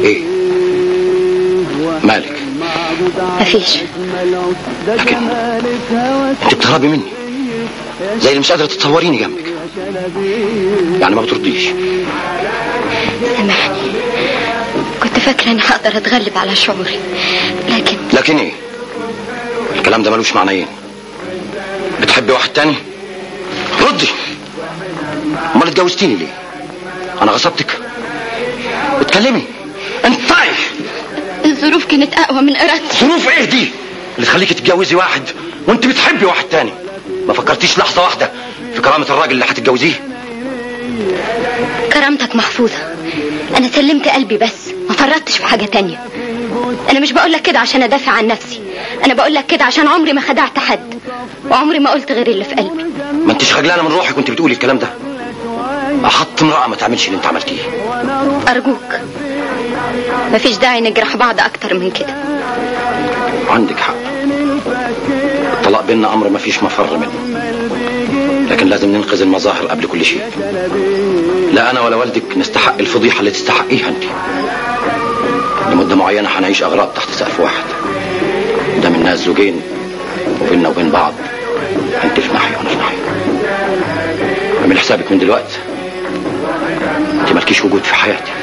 ايه مالك مفيش لكن انت بتهربي مني زي اللي مش قادره تتصوريني جنبك يعني ما بترضيش سامحني كنت فاكرة اني هقدر اتغلب على شعوري لكن لكن ايه الكلام ده ملوش معنيين بتحبي واحد تاني ردي امال اتجوزتيني ليه انا غصبتك اتكلمي انطقي الظروف كانت اقوى من ارادتي ظروف ايه دي اللي تخليكي تتجوزي واحد وانت بتحبي واحد تاني ما فكرتيش لحظه واحده في كرامه الراجل اللي هتتجوزيه كرامتك محفوظة انا سلمت قلبي بس ما فرطتش في حاجة تانية انا مش بقولك كده عشان ادافع عن نفسي انا بقولك كده عشان عمري ما خدعت حد وعمري ما قلت غير اللي في قلبي ما انتش خجلانه من روحك وانت بتقولي الكلام ده احط امراه ما تعملش اللي انت عملتيه ارجوك مفيش داعي نجرح بعض اكتر من كده عندك حق الطلاق بيننا امر ما فيش مفر منه لكن لازم ننقذ المظاهر قبل كل شيء لا انا ولا والدك نستحق الفضيحه اللي تستحقيها انت لمده معينه هنعيش اغراض تحت سقف واحد ده من ناس زوجين وبيننا وبين بعض انت في ناحيه وانا في ناحيه اعمل حسابك من دلوقتي انت مالكيش وجود في حياتي